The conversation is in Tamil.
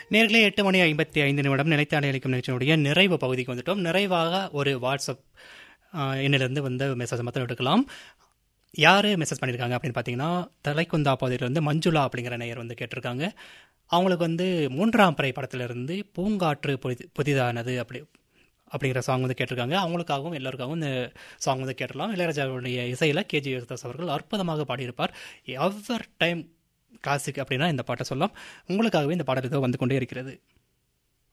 நேர்களே எட்டு மணி ஐம்பத்தி ஐந்து நிமிடம் நிலைத்தாடி அளிக்கும் நிகழ்ச்சியினுடைய நிறைவு பகுதிக்கு வந்துட்டோம் நிறைவாக ஒரு வாட்ஸ்அப் ஆஹ், எண்ணிலிருந்து வந்து மெசேஜ் மாத்திரம் எடுக்கலாம் யார் மெசேஜ் பண்ணியிருக்காங்க அப்படின்னு பார்த்தீங்கன்னா தலைக்குந்தா பகுதியிலிருந்து மஞ்சுளா அப்படிங்கிற நேயர் வந்து கேட்டிருக்காங்க அவங்களுக்கு வந்து மூன்றாம் பிறை படத்திலிருந்து பூங்காற்று புதி புதிதானது அப்படி அப்படிங்கிற சாங் வந்து கேட்டிருக்காங்க அவங்களுக்காகவும் எல்லாருக்காகவும் இந்த சாங் வந்து கேட்டலாம் இளையராஜாவுடைய இசையில் கேஜி யேசுதாஸ் அவர்கள் அற்புதமாக பாடியிருப்பார் எவர் டைம் கிளாசிக் அப்படின்னா இந்த பாட்டை சொல்லலாம் உங்களுக்காகவே இந்த பாடல் இதோ வந்து கொண்டே இருக்கிறது